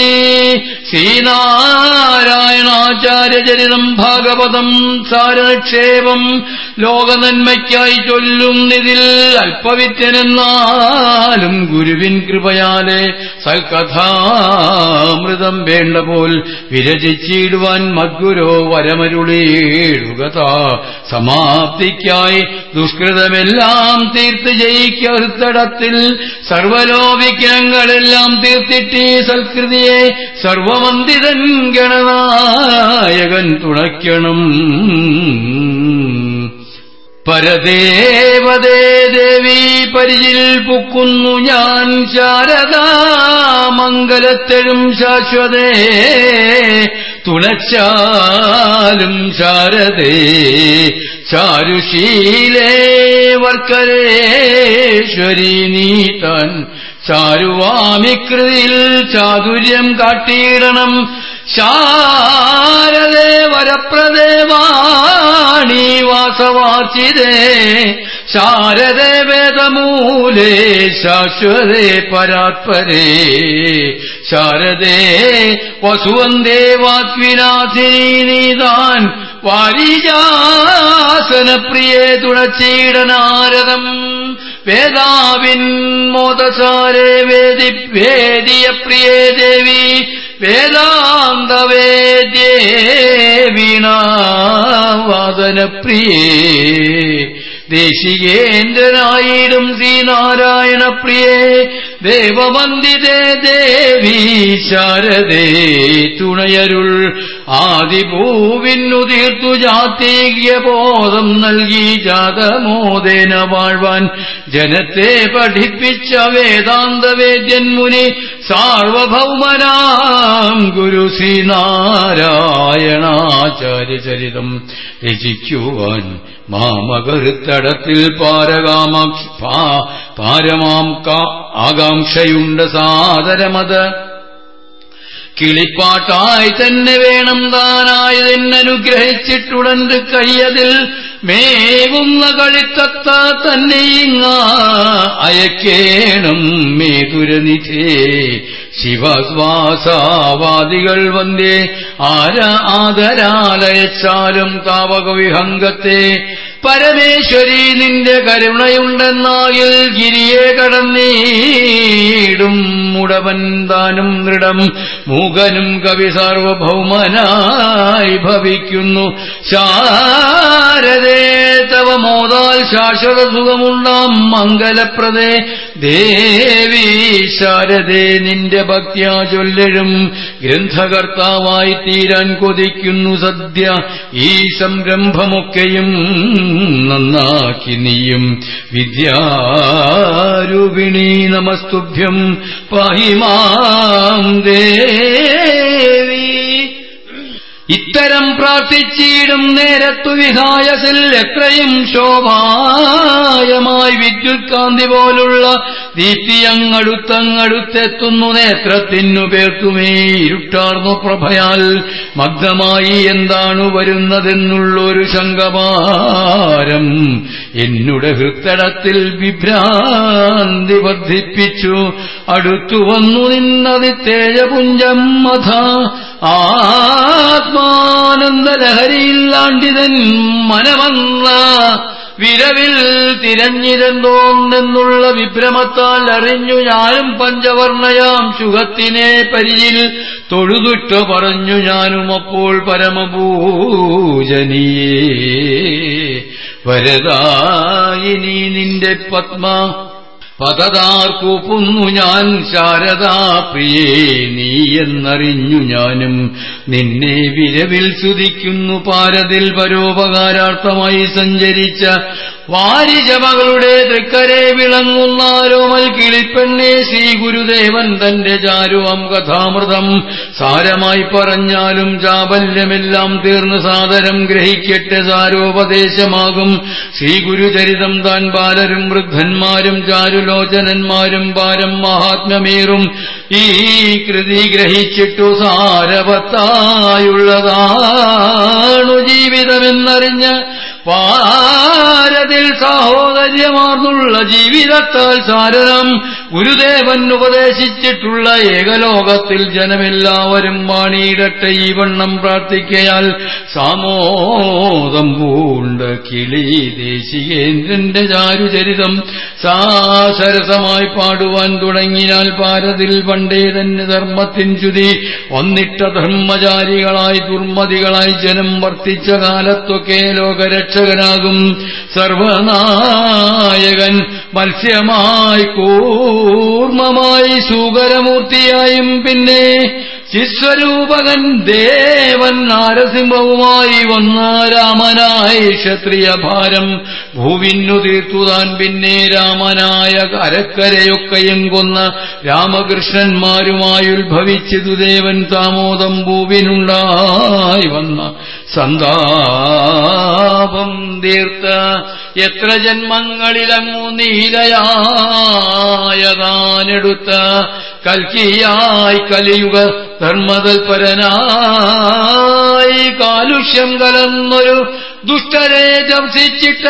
ശ്രീനാരായണാചാര്യചരിതം ഭാഗവതം സാരക്ഷേപം ലോകനന്മയ്ക്കായി ചൊല്ലുന്നിതിൽ അല്പവിത്യനെന്നാലും ഗുരുവിൻ കൃപയാലെ സൽക്കഥാമൃതം വേണ്ട പോൽ വിരചിച്ചിടുവാൻ മദ്ഗുരോ വരമരുളീടുകത സമാപ്തിക്കായി ദുഷ്കൃതമെല്ലാം തീർത്ത് ജയിക്കത്തടത്തിൽ സർവലോവിഗ്രഹങ്ങളെല്ലാം തീർത്തിട്ട് ഈ സൽകൃതിയെ സർവമന്ദിരൻ ഗണനായകൻ തുണയ്ക്കണം പരദേവതേ ദേവി പരിചിൽ പുക്കുന്നു ഞാൻ ശാരദാമംഗലത്തെഴും ശാശ്വതേ തുണച്ചാലും ശാരദേ ചാരുശീലേ വർക്കരേശ്വരി നീ താൻ ചാരുവാമികൃതിയിൽ ചാതുര്യം കാട്ടിയിടണം ശാരദേ വരപ്രദേ വാണി വാസവാചിതേ ശാരദേ വേദമൂലേ ശാശ്വതേ പരാത്പരേ ശാരദേ വസുവന്തേ വാഗ്വിനാഥിനി നീതാൻ വാരിജാസനപ്രിയേ തുണച്ചീടനാരദം വേദാവിൻ മോദസാരേ വേദി വേദിയ പ്രിയേ ദേവി വേദാന്തവേദ്യേ വീണാവാദനപ്രിയേ ദേശികേന്ദ്രനായിടും ശ്രീനാരായണ പ്രിയേ ദേവവന്ദിതേ ദേവി ശാരദേ തുണയരുൾ ആദിഭൂവിനു തീർത്തു ജാതീയ ബോധം നൽകി ജാതമോദേന വാഴ്വാൻ ജനത്തെ പഠിപ്പിച്ച വേദാന്തവേദ്യൻ മുനി സാർവഭൗമനാം ഗുരു ശ്രീനാരായണാചാര്യചരിതം രചിക്കുവാൻ മാമകരുത്തടത്തിൽ പാരകാമാക്ഷ പാരമാം ആകാംക്ഷയുണ്ട് സാദരമത് കിളിപ്പാട്ടായി തന്നെ വേണം താനായതെന്നനുഗ്രഹിച്ചിട്ടുടന്റെ കയ്യതിൽ മേവുന്ന കളിത്തത്ത തന്നെ ഇങ്ങ അയക്കേണം മേതുരനിധേ ശിവസ്വാസാവാദികൾ വന്ദേ ആര ആദരാലയച്ചാലും താവക വിഹംഗത്തെ പരമേശ്വരി നിന്റെ കരുണയുണ്ടെന്നാകിൽ ഗിരിയെ കടന്നീടും മുടവൻ താനും ദൃഢം മൂകനും കവി സാർവഭൗമനായി ഭവിക്കുന്നു ശാരദേ തവ മോതാൽ ശാശ്വത സുഖമുണ്ടാം മംഗലപ്രദേ ദേവി ശാരദേ നിന്റെ ഭക്യാ ചൊല്ലഴും ഗ്രന്ഥകർത്താവായി തീരാൻ കൊതിക്കുന്നു സദ്യ ഈ സംരംഭമൊക്കെയും നന്നാക്കി നീയും വിദ്യാരൂപിണി നമസ്തുഭ്യം പാഹിമാം ദേവി ഇത്തരം പ്രാർത്ഥിച്ചിടും നേരത്തു വിഹായസിൽ എത്രയും ശോഭായമായി വിദ്യുത്കാന്തി പോലുള്ള ദീപ്തിയങ്ങടുത്തങ്ങടുത്തെത്തുന്നു നേത്രത്തിനു പേർക്കുമേ ഇരുട്ടാർന്നു പ്രഭയാൽ മഗ്നമായി എന്താണ് വരുന്നതെന്നുള്ളൊരു ശങ്കമാരം എന്നുടെ ഹൃത്തടത്തിൽ വിഭ്രാന്തി വർദ്ധിപ്പിച്ചു അടുത്തു വന്നു നിന്നതി തേജപുഞ്ചം മഥ ആത്മാനന്ദലഹരിയില്ലാണ്ടിതൻ മനമന്ന വിരവിൽ തിരഞ്ഞിരുന്നോന്നെന്നുള്ള വിഭ്രമത്താൽ അറിഞ്ഞു ഞാനും പഞ്ചവർണയാം സുഖത്തിനെ പരിയിൽ തൊഴുതുറ്റ പറഞ്ഞു ഞാനും അപ്പോൾ പരമപൂജനീയേ വരദായിനി നിന്റെ പത്മ പതതാർക്കൂപ്പുന്നു ഞാൻ ശാരദാ പ്രിയേ നീ എന്നറിഞ്ഞു ഞാനും നിന്നെ വിരവിൽ സ്തുതിക്കുന്നു പാരതിൽ പരോപകാരാർത്ഥമായി സഞ്ചരിച്ച വാരിജമകളുടെ തൃക്കരെ വിളങ്ങുന്നാരോമൽ കിളിപ്പെണ്ണെ ശ്രീ ഗുരുദേവൻ തന്റെ ചാരുവം കഥാമൃതം സാരമായി പറഞ്ഞാലും ചാബല്യമെല്ലാം തീർന്ന് സാദരം ഗ്രഹിക്കട്ടെ സാരോപദേശമാകും ശ്രീ ഗുരുചരിതം താൻ ബാലരും വൃദ്ധന്മാരും ചാരുലോചനന്മാരും പാരം മഹാത്മ്യമേറും ഈ കൃതി ഗ്രഹിച്ചിട്ടു സാരവത്തായുള്ളതാണു ജീവിതമെന്നറിഞ്ഞ് പാരതിൽ സാഹോദര്യമാർന്നുള്ള ജീവിതത്താൽ സാരനം ഗുരുദേവൻ ഉപദേശിച്ചിട്ടുള്ള ഏകലോകത്തിൽ ജനമെല്ലാവരും വാണിയിടട്ടെ ഈ വണ്ണം പ്രാർത്ഥിക്കയാൽ സാമോദം പൂണ്ട കിളി ദേശികേന്ദ്രന്റെ ചാരുചരിതം സാസരസമായി പാടുവാൻ തുടങ്ങിയാൽ ഭാരതിൽ പണ്ടേ തന്നെ ധർമ്മത്തിൻ ചുതി ഒന്നിട്ട ധർമ്മചാരികളായി ദുർമതികളായി ജനം വർത്തിച്ച കാലത്തൊക്കെ ലോകരക്ഷകനാകും സർവനായകൻ മത്സ്യമായി കൂർമ്മമായി സൂകരമൂർത്തിയായും പിന്നെ ചിസ്വരൂപകൻ ദേവൻ നാരസിംഹവുമായി വന്ന രാമനായി ക്ഷത്രിയ ഭാരം ഭൂവിന്നു തീർത്തുതാൻ പിന്നെ രാമനായ കരക്കരയൊക്കെയും കൊന്ന രാമകൃഷ്ണന്മാരുമായി ഉത്ഭവിച്ചതു ദേവൻ താമോദം ഭൂവിനുണ്ടായി വന്ന സന്താപം തീർത്ത എത്ര ജന്മങ്ങളിലങ്ങു നീലയായതാനെടുത്ത കൽക്കിയായി കലിയുഗ ധർമ്മതൽപരനായി കാലുഷ്യം കലർന്നൊരു ദുഷ്ടരെ ദംശിച്ചിട്ട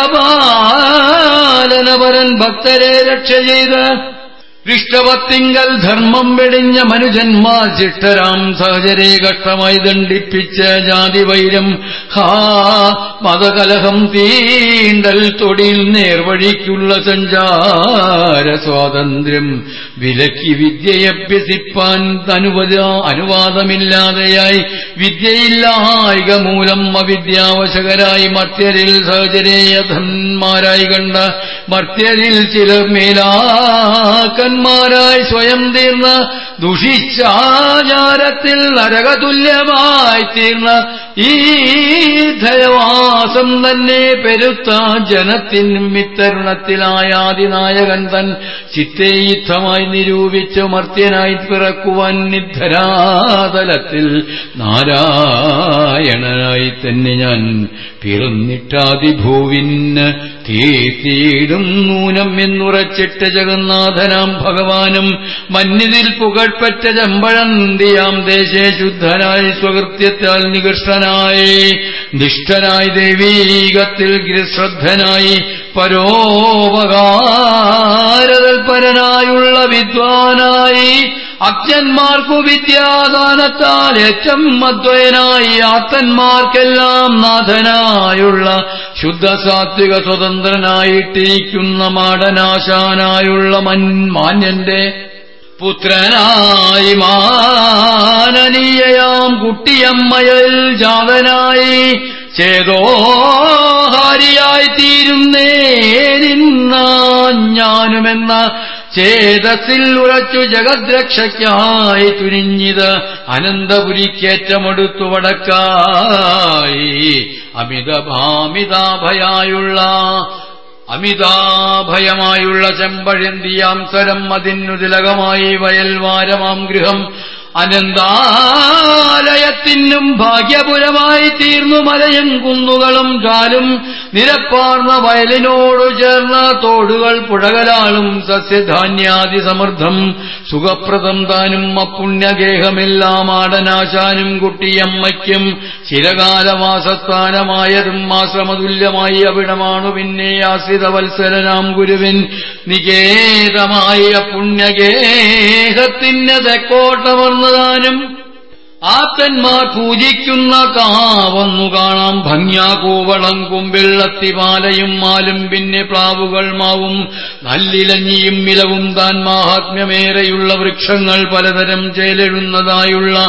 ശിഷ്ടപാലനപരൻ ഭക്തരെ രക്ഷ ചെയ്ത് ദൃഷ്ടവത്തിങ്കൽ ധർമ്മം വെടിഞ്ഞ മനുജന്മാർ ചിട്ടരാം സഹചരെ കഷ്ടമായി ദണ്ഡിപ്പിച്ച ജാതി വൈരം ഹാ മതകലഹം തീണ്ടൽ തൊടിയിൽ നേർവഴിക്കുള്ള സഞ്ചാര സ്വാതന്ത്ര്യം വിലക്കി വിദ്യയഭ്യസിപ്പാൻ അനുവദ അനുവാദമില്ലാതെയായി വിദ്യയില്ലായിക മൂലം അവിദ്യാവശകരായി മർത്യരിൽ സഹചരേയധന്മാരായി കണ്ട മർത്യരിൽ ചിലർ മേലാക്കന്മാരായി സ്വയം തീർന്ന ദുഷിച്ചാചാരത്തിൽ നരകതുല്യമായി തീർന്ന ഈ ധയവാസം തന്നെ പെരുത്ത ജനത്തിനും ഇത്തരുണത്തിലായ ആദിനായകൻ തൻ ചിത്തേ യുദ്ധമായി നിരൂപിച്ച് മർത്യനായി പിറക്കുവാൻ നിദ്ധരാതലത്തിൽ നാരായണനായി തന്നെ ഞാൻ പിറന്നിട്ടാതിഭൂവിന് തീർത്തിയിടും നൂനം എന്നുറച്ചിട്ട ജഗന്നാഥനാം ഭഗവാനും മഞ്ഞിതിൽ പുകഴ്പ്പറ്റ ചമ്പഴന്തിയാം ദേശേ ശുദ്ധനായി സ്വകൃത്യത്താൽ നികൃഷ്ടനായി ശ്രദ്ധനായി നിഷ്ഠനായി ദൈവീകത്തിൽ ഗിരിശ്രദ്ധനായി പരോപകാരതൽപരനായുള്ള വിദ്വാനായി അജ്ഞന്മാർക്കു വിദ്യാദാനത്താൽ ഏറ്റം അദ്വയനായി ആത്തന്മാർക്കെല്ലാം നാഥനായുള്ള ശുദ്ധസാത്വിക സ്വതന്ത്രനായിട്ടിരിക്കുന്ന മാടനാശാനായുള്ള മൻ മാന്യന്റെ പുത്രനായി മാനനീയയാം കുട്ടിയമ്മയിൽ ജാതനായി ചേതോഹാരിയായി തീരുന്നേ നിന്ന ഞാനുമെന്ന ചേതസിൽ ഉറച്ചു ജഗദ്രക്ഷയ്ക്കായി തുനിഞ്ഞിത് അനന്തപുരിക്കേറ്റമെടുത്തു വടക്കായി അമിതഭാമിതാഭയായുള്ള അമിതാഭയമായുള്ള ചെമ്പഴന്തിയാം സ്വരം അതിനു തിലകമായി വയൽവാരമാം ഗൃഹം അനന്താലയത്തിനും ഭാഗ്യപുരമായി തീർന്നു മലയും കുന്നുകളും ചാലും നിരപ്പാർന്ന വയലിനോടു ചേർന്ന തോടുകൾ പുഴകലാളും സസ്യധാന്യാദി സമൃദ്ധം സുഖപ്രദം താനും അപ്പുണ്യഗേഹമെല്ലാം ആടനാശാനും കുട്ടിയമ്മയ്ക്കും ചിരകാലവാസസ്ഥാനമായതും ആശ്രമതുല്യമായി അവിടമാണു പിന്നെ ആശ്രിതവത്സരനാം ഗുരുവിൻ നികേതമായ പുണ്യഗേഹത്തിന് തെക്കോട്ടമർന്നതാനും ആത്തന്മാർ പൂജിക്കുന്ന കാവന്നു കാണാം ഭംഗ്യാകൂവളം കുമ്പിള്ളത്തിപാലയും മാലും പിന്നെ പ്ലാവുകൾ മാവും നല്ലിലഞ്ഞിയും മിലവും താൻ മാഹാത്മ്യമേറെയുള്ള വൃക്ഷങ്ങൾ പലതരം ചേലെഴുന്നതായുള്ള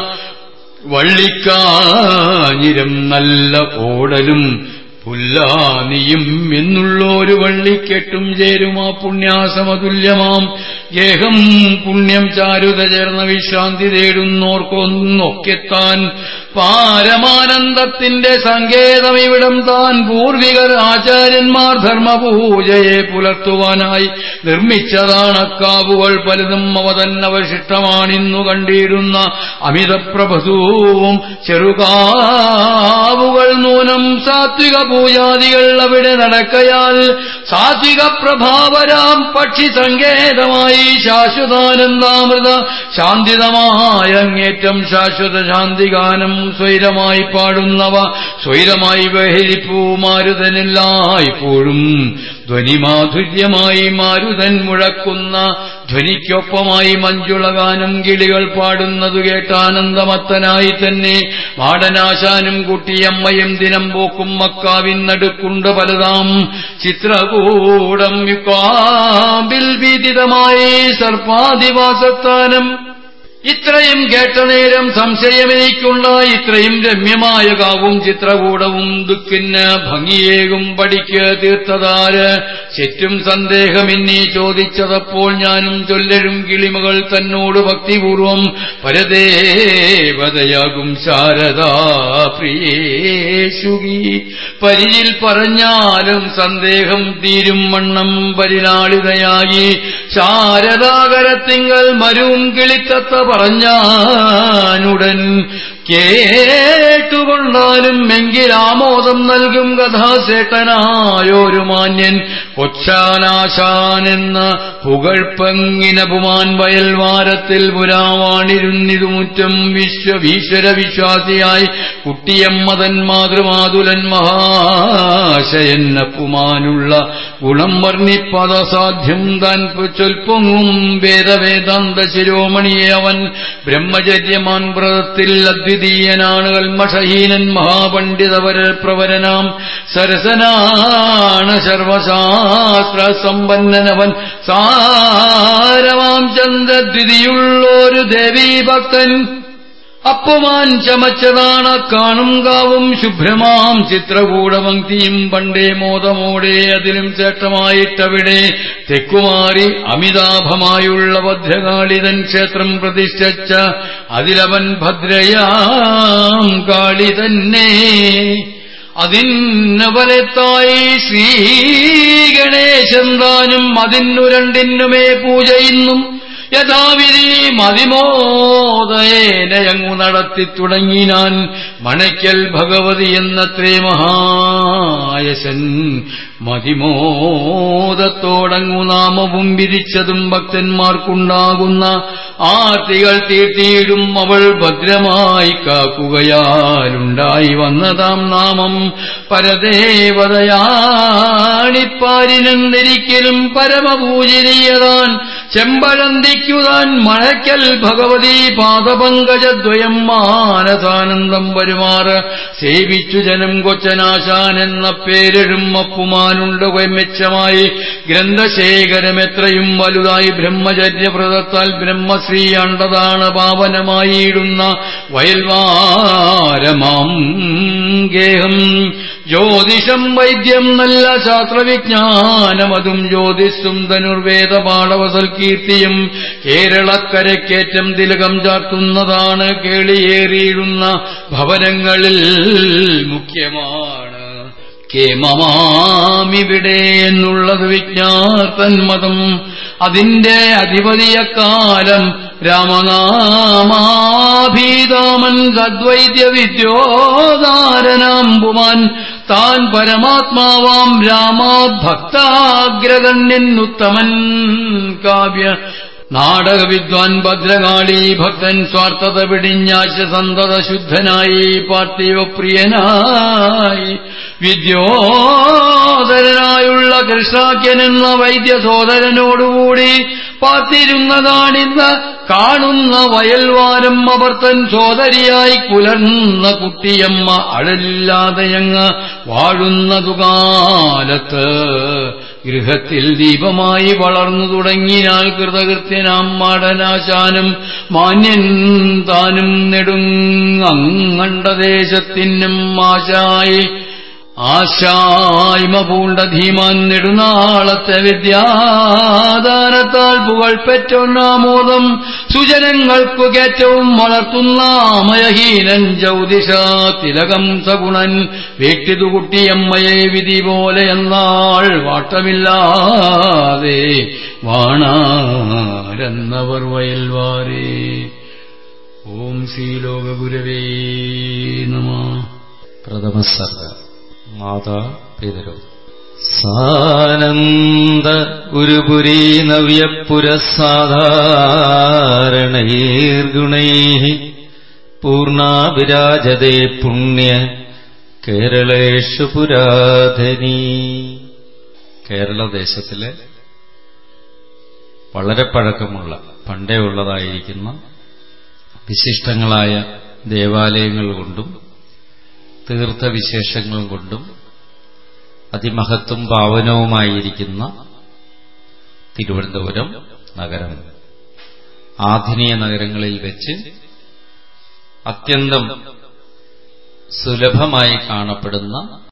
വള്ളിക്കാഞ്ഞിരം നല്ല ഓടലും പുല്ലാനിയും എന്നുള്ളൊരു വള്ളിക്കെട്ടും ചേരുമാ പുണ്യാസമതുല്യമാം ഗേഹം പുണ്യം ചാരുത ചേർന്ന വിശ്രാന്തി തേടുന്നോർക്കൊന്നൊക്കെത്താൻ പാരമാനന്ദത്തിന്റെ സങ്കേതം ഇവിടം താൻ പൂർവികർ ആചാര്യന്മാർ ധർമ്മപൂജയെ പുലർത്തുവാനായി നിർമ്മിച്ചതാണക്കാവുകൾ പലതും അവ തന്നവശിഷ്ടമാണിന്നു കണ്ടിരുന്ന അമിതപ്രഭസൂവും ചെറുകാവുകൾ നൂനം സാത്വിക പൂജാദികൾ അവിടെ നടക്കയാൽ സാത്വിക പ്രഭാവരാം പക്ഷി സങ്കേതമായി ശാശ്വതാനന്ദാമൃത ശാന്തിതമായ അങ്ങേറ്റം ശാശ്വത ശാന്തിഗാനം സ്വൈരമായി പാടുന്നവ സ്വൈരമായി ബഹിരിപ്പൂ മാരുതനെല്ലായ്പ്പോഴും ധ്വനിമാധുര്യമായി മാരുതൻ മുഴക്കുന്ന ധ്വനിക്കൊപ്പമായി മഞ്ജുളഗാനം കിളികൾ പാടുന്നതു കേട്ടാനന്ദമത്തനായി തന്നെ മാടനാശാനും കുട്ടിയമ്മയും ദിനം പോക്കും മക്കാവിൻ നടുക്കുണ്ട് പലതാം ചിത്രകൂടം യുക്കാമ്പിൽ വിദിതമായി സർപ്പാധിവാസത്താനം ഇത്രയും കേട്ട നേരം സംശയമെനിക്കുള്ള ഇത്രയും രമ്യമായ കാവും ചിത്രകൂടവും ദുഃഖിന് ഭംഗിയേകും പഠിക്ക് തീർത്തതാര് ചുറ്റും സന്ദേഹമെന്നെ ചോദിച്ചതപ്പോൾ ഞാനും ചൊല്ലരും കിളിമകൾ തന്നോട് ഭക്തിപൂർവം പരദേവതയാകും ശാരദാ പ്രിയേശുകി പരിയിൽ പറഞ്ഞാലും സന്ദേഹം തീരും വണ്ണം പരിലാളിതയായി ശാരദാകരത്തിങ്കൽ മരും കിളിത്തത്ത പറഞ്ഞാനുടൻ കേട്ടുകൊണ്ടാലും എങ്കിൽ ആമോദം നൽകും കഥാശേട്ടനായൊരു മാന്യൻ കൊച്ചാനാശാനെന്ന പുകഴ്പങ്ങിനപുമാൻ വയൽവാരത്തിൽ പുരാവാണിരുന്നിതുമുറ്റം വിശ്വഭീശ്വര വിശ്വാസിയായി കുട്ടിയമ്മതൻ മാതൃമാതുലൻ മഹാശയന്നപ്പുമാനുള്ള ഗുണം വർണ്ണിപ്പദസാധ്യം താൻ ചൊൽപ്പൊങ്ങും വേദവേദാന്ത ശിരോമണിയെ അവൻ ബ്രഹ്മചര്യമാൻ വ്രതത്തിൽ അദ്വിതീയനാണ് കൽമഷഹീനൻ മഹാപണ്ഡിതവര പ്രവരനാം സരസനാണ് സർവശാസ്ത്ര സമ്പന്നനവൻ സാരമാം ചന്ദ്രദ്വിതിയുള്ളൊരു ദേവീഭക്തൻ അപ്പുമാൻ ചമച്ചതാണ് കാണും കാവും ശുഭ്രമാം ചിത്രകൂടപങ്ക്തിയും പണ്ടേ മോദമോടെ അതിലും ചേട്ടമായിട്ടവിടെ തെക്കുമാറി അമിതാഭമായുള്ള ഭദ്രകാളിതൻ ക്ഷേത്രം പ്രതിഷ്ഠിച്ച അതിലവൻ ഭദ്രയാം കാളി തന്നെ അതിന് വലത്തായി ശ്രീഗണേശൻ താനും അതിനു രണ്ടിനുമേ പൂജ ഇന്നും യഥാവിധി മതിമോദയേനയങ്ങു നടത്തി തുടങ്ങിനാൻ മണയ്ക്കൽ ഭഗവതി എന്നത്രേ മഹായശൻ മതിമോദത്തോടങ്ങു നാമവും വിധിച്ചതും ഭക്തന്മാർക്കുണ്ടാകുന്ന ആർത്തികൾ തീർത്തിയിടും അവൾ ഭദ്രമായി കാക്കുകയാലുണ്ടായി വന്നതാം നാമം പരദേവതയാണിപ്പാരിനെന്തിരിക്കലും പരമപൂജനീയതാൻ ചെമ്പഴന്തിക്കുതാൻ മഴയ്ക്കൽ ഭഗവതി പാദപങ്കജദ്വയം മാനസാനന്ദം വരുമാറ് സേവിച്ചു ജനം കൊച്ചനാശാൻ എന്ന പേരെഴും അപ്പുമാനുണ്ട് മെച്ചമായി ഗ്രന്ഥശേഖരം എത്രയും വലുതായി ബ്രഹ്മചര്യവ്രതത്താൽ ബ്രഹ്മശ്രീ അണ്ടതാണ് പാവനമായിടുന്ന വയൽവാരമാം ഗേഹം ജ്യോതിഷം വൈദ്യം നല്ല ശാസ്ത്രവിജ്ഞാനമതും ജ്യോതിഷും ധനുർവേദ പാഠവസൽ കീർത്തിയും കേരളക്കരക്കേറ്റം തിലകം ചാർത്തുന്നതാണ് കേളിയേറിയിടുന്ന ഭവനങ്ങളിൽ മുഖ്യമാണ് കേമമാമിവിടെ എന്നുള്ളത് വിജ്ഞാർത്തന്മതം അതിന്റെ അധിപതിയക്കാലം രാമനാമാഭീതാമൻ സദ്വൈദ്യ വിദ്യോദാരനാംബുമാൻ താൻ പരമാത്മാവാം രാമാഭക്താഗ്രഗണ്യനുത്തമൻ കാവ്യ നാടകവിദ്വാൻ ഭദ്രകാളി ഭക്തൻ സ്വാർത്ഥത പിടിഞ്ഞാശ സന്തത ശുദ്ധനായി പാർത്ഥിവപ്രിയനായി വിദ്യോധരനായുള്ള കൃഷ്ണാക്യൻ എന്ന വൈദ്യസോദരനോടുകൂടി പാർത്തിരുന്നതാണിന്ന് കാണുന്ന വയൽവാരം അവർത്തൻ സോദരിയായി കുലർന്ന കുട്ടിയമ്മ അഴലില്ലാതെയങ്ങ് വാഴുന്നതു കാലത്ത് ഗൃഹത്തിൽ ദീപമായി വളർന്നു തുടങ്ങിയാൽ കൃതകൃത്യനാം മാടനാശാനും മാന്യൻ താനും നെടുങ്ങണ്ടദേശത്തിനും ആശായി ആശായ്മ പൂണ്ട ധീമാൻ നെടുനാളത്തെ വിദ്യാദാനത്താൽ പുകൾ പെറ്റൊന്നാമോദം സുജനങ്ങൾക്കു കയറ്റവും വളർത്തുന്ന അമയഹീനൻ ജ്യോതിഷ തിലകം സഗുണൻ വീട്ടിതു കുട്ടിയമ്മയെ വിധി പോലെ എന്നാൾ വാട്ടമില്ലാതെ വാണാരെന്നവർ വയൽവാരേ ഓം ശ്രീലോകഗുരവേ നമ പ്രഥമസർഗ മാതാ പിതരോ സാനന്ദ ഗുരുപുരീ നവ്യപുരസാധാരണൈർഗുണൈ പൂർണാ വിരാജതേ പുണ്യ കേരളേഷു പുരാധനീ കേരളദേശത്തിലെ വളരെ പഴക്കമുള്ള പണ്ടേ ഉള്ളതായിരിക്കുന്ന വിശിഷ്ടങ്ങളായ ദേവാലയങ്ങൾ കൊണ്ടും തീർത്ഥവിശേഷങ്ങൾ കൊണ്ടും അതിമഹത്വം പാവനവുമായിരിക്കുന്ന തിരുവനന്തപുരം നഗരം ആധുനിക നഗരങ്ങളിൽ വെച്ച് അത്യന്തം സുലഭമായി കാണപ്പെടുന്ന